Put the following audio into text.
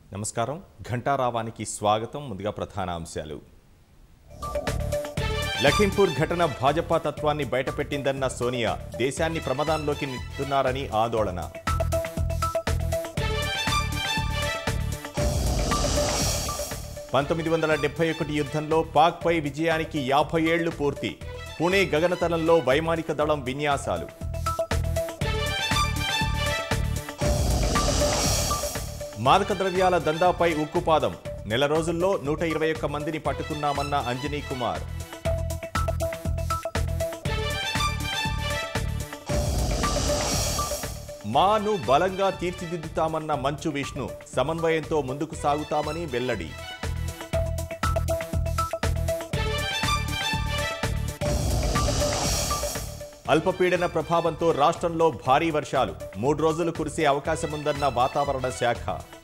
నమస్కారం ఘంటారావానికి స్వాగతం ముందుగా ప్రధాన అంశాలు లఖింపూర్ ఘటన భాజపా తత్వాన్ని బయటపెట్టిందన్న సోనియా దేశాన్ని ప్రమాదంలోకి నెట్టుతున్నారని ఆందోళన పంతొమ్మిది వందల డెబ్బై ఒకటి యుద్ధంలో పాక్పై విజయానికి యాభై ఏళ్లు పూర్తి పుణే గగనతలంలో వైమానిక దళం విన్యాసాలు మాదక ద్రవ్యాల దందాపై ఉక్కుపాదం నెల రోజుల్లో నూట ఇరవై ఒక్క మందిని పట్టుకున్నామన్న అంజనీ కుమార్ మాను బలంగా తీర్చిదిద్దుతామన్న మంచు విష్ణు సమన్వయంతో ముందుకు సాగుతామని వెల్లడి అల్పపీడన ప్రభావంతో రాష్ట్రంలో భారీ వర్షాలు మూడు రోజులు కురిసే అవకాశముందన్న వాతావరణ శాఖ